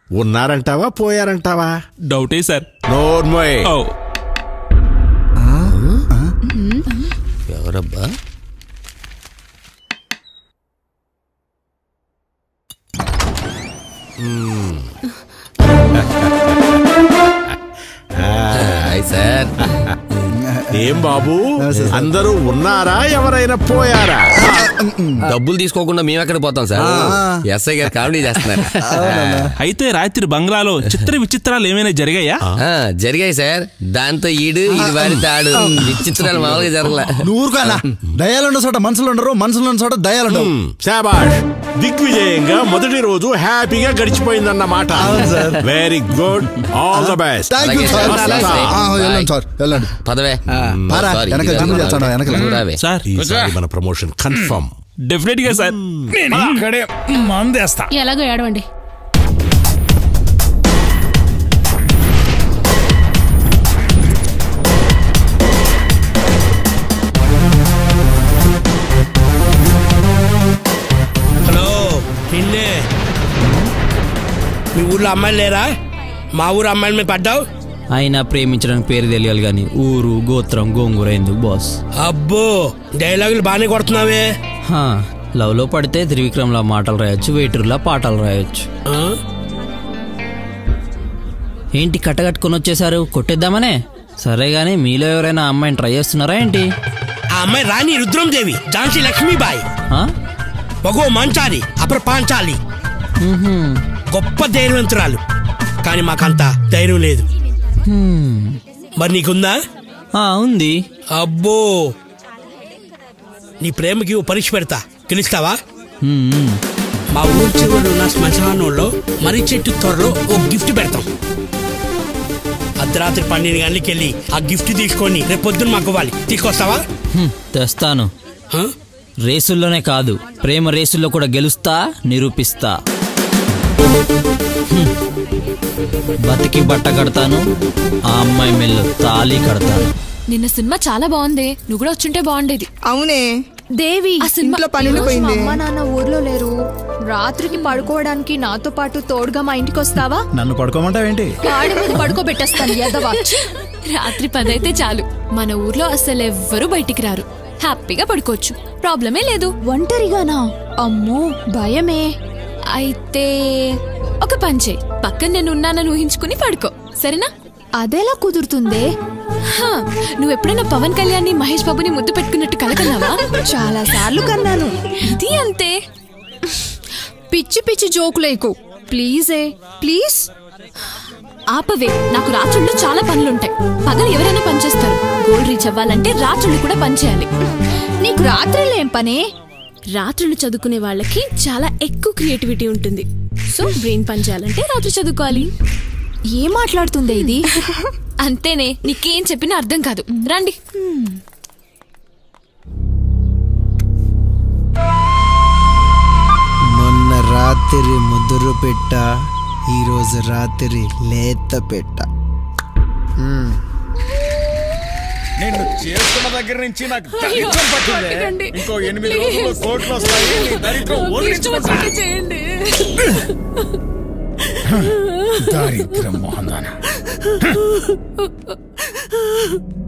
ఉన్నారంటావా పోయారంటావా డౌటే సార్ నోర్మోయ్ ఓ ఎవరబ్బా hi sir ఏం బాబు అందరూ ఉన్నారా ఎవరైనా పోయారా డబ్బులు తీసుకోకుండా మేము ఎక్కడ పోతాం సార్ ఎస్ఐ గారు కామెడీ చేస్తున్నారు అయితే రాత్రి బంగ్లాలో చిత్ర విచిత్రాలు ఏమైనా జరిగాయా ఆ, జరిగాయి సార్ దాంతో ఈడు ఇది వారి తాడు విచిత్రాలు మామూలుగా జరగలే నువ్వు ఊరుకోనా దయాలున్న చోట మనుషులు ఉండరు మనుషులు ఉన్న చోట దయాలుండవు హ్మ్, శాబాష్ దిగ్విజయంగా మొదటి రోజు హ్యాపీగా గడిచిపోయిందన్నమాట very good all the best thank you sir అలాగే సార్. ఆ, వెళ్ళండి సార్ వెళ్ళండి పదవే పారా, సారీ, వెనక ఇది జిమ్ రావే. చేస్తాను, వెనక. నువ్వు రావే. సార్ ఈసారి మన ప్రమోషన్ కన్ఫర్మ్ డెఫినెట్ గా సార్ నేను ఇక్కడే మందేస్తా ఎలాగో ఏడవండి హలో నిన్నే మీ ఊర్లో అమ్మాయిలు లేరా మా ఊరు అమ్మాయిల మీద పడ్డావు అయినా ప్రేమించడానికి పేరు తెలియాలి కానీ ఊరు గోత్రం గోంగూర ఎందుకు బాస్ అబ్బో డైలాగులు బాగానే కొడుతున్నావే హా, లవ్లో పడితే త్రివిక్రమ్లా మాటలు రాయొచ్చు వెయిటర్లా పాటలు రాయొచ్చు ఆ? ఏంటి కట్టగట్టుకొని వచ్చేసారు కొట్టేద్దామనే సరే గానీ మీలో ఎవరైనా అమ్మాయిని ట్రై చేస్తున్నారా ఏంటి ఆ అమ్మాయి రాణి రుద్రం దేవి ఝాన్సీ లక్ష్మీబాయి ఆ? మగో మంచాలి అపర పాంచాలి మ్హూ. గొప్ప ధైర్యవంతురాలు కానీ మాకంత ధైర్యం లేదు హ్మ్. మరి నీకుందా ఆ, ఉంది అబ్బో నీ ప్రేమకి ఓ పరీక్ష పెడతా గెలుస్తావా హ్మ్, హ్మ్. మా ఊరు చివరిలో ఉన్న శ్మశానంలో మర్రి చెట్టు త్వరలో ఓ గిఫ్ట్ పెడతాం అర్ధరాత్రి పన్నెండు గంటలకి వెళ్ళి ఆ గిఫ్ట్ తీసుకొని రేపు పొద్దున్న మాకు ఇవ్వాలి తీసుకొస్తావా హ్మ్, తెస్తాను ఆ? రేసుల్లోనే కాదు ప్రేమ రేసుల్లో కూడా గెలుస్తా నిరూపిస్తా హ్మ్. బతికి బట్ట కడతాను ఆ అమ్మాయి మెల్లు తాళి కడతాను నిన్న సినిమా చాలా బాగుంది నువ్వు కూడా వచ్చుంటే బాగుండేది అవునే దేవి ఆ సినిమా ఇంట్లో పని ఉండిపోయింది అమ్మ నాన్న ఊర్లో లేరు రాత్రికి పడుకోవడానికి నాతో పాటు తోడుగా మా ఇంటికి వస్తావా నన్ను పడుకోమంటావేంటి కాళ్ళ మీద పడుకోబెట్టేస్తాను ఎదవా రాత్రి పదైతే చాలు మన ఊర్లో అసలు ఎవ్వరూ బయటికి రారు హ్యాపీగా పడుకోవచ్చు ప్రాబ్లమే లేదు ఒంటరిగానా అమ్మో భయమే అయితే ఒక పంచే పక్కన నేను ఉన్నానని ఊహించుకుని పడుకో సరేనా అదెలా కుదురుతుందే హా, నువ్వు ఎప్పుడైనా పవన్ కళ్యాణ్ మహేష్ బాబుని ముద్దు పెట్టుకున్నట్టు కలకన్నావా చాలా సార్లు కన్నాను ఇది అంతే పిచ్చి పిచ్చి జోకులేకు ప్లీజే ప్లీజ్ ఆపవే నాకు రాత్రుళ్ళు చాలా పనులుంటాయి పగలు ఎవరైనా పనిచేస్తారు గోల్ రీచ్ అవ్వాలంటే రాత్రుళ్ళు కూడా పనిచేయాలి నీకు రాత్రిలో ఏం పనే రాత్రులు చదువుకునే వాళ్ళకి చాలా ఎక్కువ క్రియేటివిటీ ఉంటుంది సో బ్రెయిన్ పని చేయాలంటే రాత్రి చదువుకోవాలి ఏం మాట్లాడుతుందే ఇది అంతేనే నీకేం చెప్పినా అర్థం కాదు రండి మొన్న రాత్రి ముదురు పెట్ట ఈరోజు రాత్రి లేత పెట్ట నిన్ను చేసుకున్న దగ్గర నుంచి నాకు దరిద్రం పట్టిందే. ఇంకో ఎనిమిది రోజుల్లో కోట్లు వస్తాయి నీ దరిద్రం వదిలించుకుంటా. దరిద్రం మోహన్